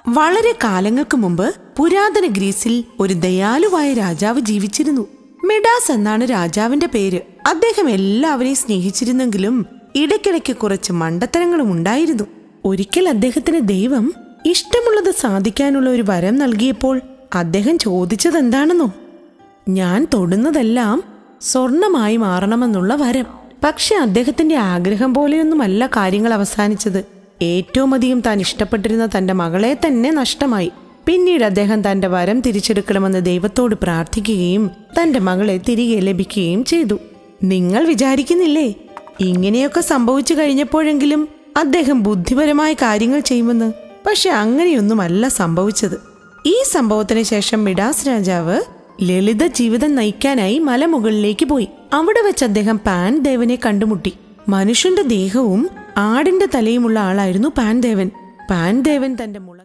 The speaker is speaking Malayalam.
വളരെ കാലങ്ങൾക്ക് മുമ്പ് പുരാതന ഗ്രീസിൽ ഒരു ദയാലുവായ രാജാവ് ജീവിച്ചിരുന്നു മെഡാസ് എന്നാണ് രാജാവിന്റെ പേര് അദ്ദേഹം എല്ലാവരെയും സ്നേഹിച്ചിരുന്നെങ്കിലും ഇടയ്ക്കിടയ്ക്ക് കുറച്ച് മണ്ടത്തരങ്ങളും ഉണ്ടായിരുന്നു ഒരിക്കൽ അദ്ദേഹത്തിന് ദൈവം ഇഷ്ടമുള്ളത് സാധിക്കാനുള്ള ഒരു വരം നൽകിയപ്പോൾ അദ്ദേഹം ചോദിച്ചത് എന്താണെന്നോ ഞാൻ തൊടുന്നതെല്ലാം സ്വർണമായി മാറണമെന്നുള്ള വരം പക്ഷെ അദ്ദേഹത്തിന്റെ ആഗ്രഹം പോലെയൊന്നുമല്ല കാര്യങ്ങൾ അവസാനിച്ചത് ഏറ്റവും അധികം താൻ ഇഷ്ടപ്പെട്ടിരുന്ന തന്റെ മകളെ തന്നെ നഷ്ടമായി പിന്നീട് അദ്ദേഹം തന്റെ വരം തിരിച്ചെടുക്കണമെന്ന് ദൈവത്തോട് പ്രാർത്ഥിക്കുകയും തന്റെ മകളെ തിരികെ ലഭിക്കുകയും ചെയ്തു നിങ്ങൾ വിചാരിക്കുന്നില്ലേ ഇങ്ങനെയൊക്കെ സംഭവിച്ചു കഴിഞ്ഞപ്പോഴെങ്കിലും അദ്ദേഹം ബുദ്ധിപരമായ കാര്യങ്ങൾ ചെയ്യുമെന്ന് പക്ഷെ അങ്ങനെയൊന്നുമല്ല സംഭവിച്ചത് ഈ സംഭവത്തിന് ശേഷം മിഡാസ് രാജാവ് ലളിത ജീവിതം നയിക്കാനായി മലമുകളിലേക്ക് പോയി അവിടെ വെച്ച് അദ്ദേഹം പാൻ ദേവനെ കണ്ടുമുട്ടി മനുഷ്യന്റെ ദേഹവും ആടിന്റെ തലയുമുള്ള ആളായിരുന്നു പാൻ ദേവൻ പാൻ ദേവൻ തന്റെ മുള